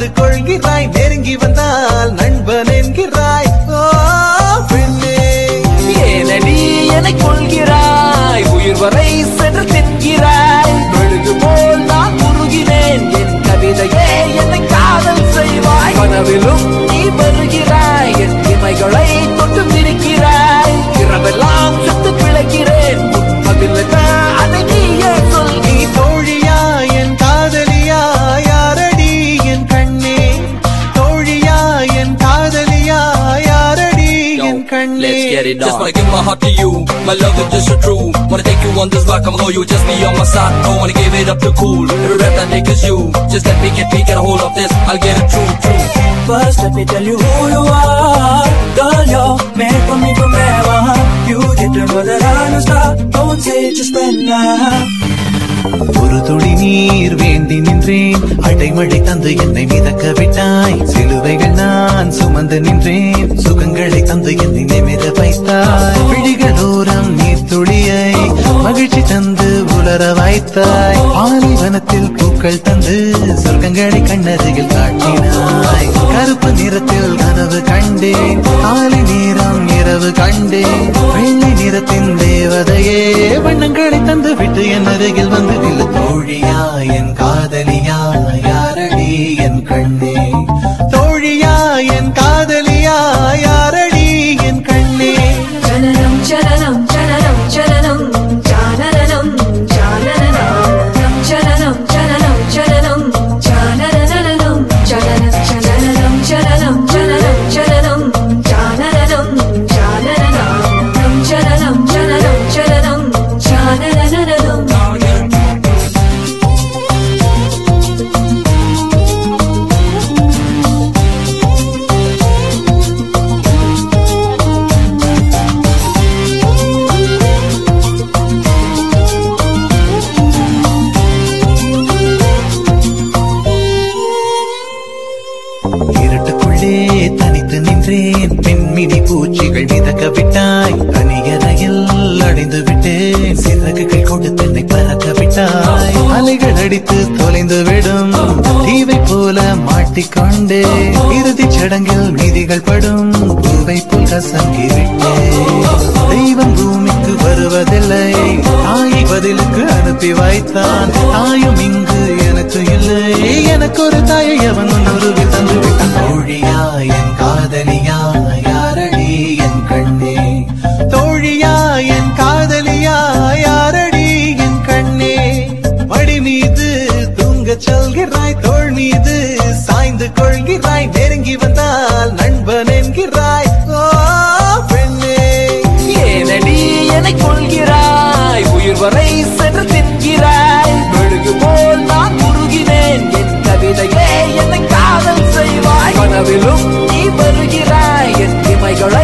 சாய்ந்து கொள்கிறாய் நெருங்கி வந்தால் நண்பன் என்கிறாய் ஓ பெண்ணே ஏனடி என்னை கொள்கிறாய் உயிர் வரை சென்று தின்கிறாய் மெழுகு போல் நான் உருகினேன் என் கவிதையே என்னை காதல் செய்வாய் கனவிலும் நீ வருகிறாய் என் இமைகளை தொட்டு பிரிக்கிறாய் இரவெல்லாம் சுத்து பிழைக்கிறேன் பதிலக்க அதை நீயே சொல் நீ தோழியா என் காதலியா யாரடி என் கண்ணே தோழியா என் காதலியா யாரடி என் கண்ணே Just wanna give my heart to you, my love is just so true. Wanna take you on this ride, come on, you just be on my side. Don't wanna give it up to cool. Every rap I make is you. Just let me get me get a hold of this. I'll get it true, true. First, let me tell you who you are. Girl, you're made for me forever. You get to know that I'm a star. Don't say just when now. ஒரு துளி நீர் வேண்டி நின்றேன் அடைமழை தந்து என்னை மிதக்க விட்டாய் சிலுவைகள் நான் சுமந்து நின்றேன் சுகங்களை தந்து என்னை நிமிர வைத்தாய் விழிகளோரம் நீர் துளியை மகிழ்ச்சி தந்து உலர வைத்தாய் பாலைவனத்தில் பூக்கள் தந்து சொர்க்கங்களை கண்ணருகில் காட்டினாய் கருப்பு நிறத்தில் கனவு கண்டேன் காலை நேரம் இரவு கண்டேன் வெள்ளை நிறத்தின் தேவதையே வண்ணங்களை தந்து விட்டு என் அருகில் வந்து நில்லு தோழியா என் காதலியா யாரடி என் கண்ணே தோழியா என் காதலியா யாரடி என் கண்ணே ஜனனம் ஜனனம் ஜனனம் ஜனனம் ஜானனம் ஜானனம் ஜனனம் ஜனனம் ஜனனம் ஜானனம் ஜனனம் ஜனனம் ஜனனம் ஜனனம் ஜனனம் ஜானனம் ஜானனம் ஜனனம் ஜனனம் ஜனனம் ஜானனம் இருட்டுக்குள்ளே தனித்து நின்றேன் பெண்மினி பூச்சிகள் மிதக்க விட்டாய் தனியறையில் அடைந்து விட்டேன் சிறகுகள் கொண்டு தன்னை பறக்க விட்டாய் அலைகள் அடித்து தொலைந்து விடும் தீவை போல மாட்டிக்கொண்டே இறுதிச் சடங்கில் மீதிகள் படும் பூவை போல் கசங்கி விட்டேன் தெய்வம் பூமிக்கு வருவதில்லை தாயை பதிலுக்கு அனுப்பி வைத்தான் தாயும் இங்கு எனக்கு இல்லை எனக்கு ஒரு தாயை அவன் உணர்வில் தந்து விட்டான் தோழியா என் காதலியா யாரடி என் கண்ணே தோழியா என் காதலியா யாரடி என் கண்ணே மடி மீது தூங்கச் சொல்கிறாய் தோள் மீது சாய்ந்து கொள்கிறாய் நெருங்கி வந்தால் நண்பன் என்கிறாய் ஓ பெண்ணே ஏனடி என்னை கொள்கிறாய் உயிர் வரை சென்று தின்கிறாய் மெழுகு போல் நான் உருகினேன் என் கவிதையே என்னை காதல் செய்வாய் கனவிலும் நீ வருகிறாய் என் இமைகளை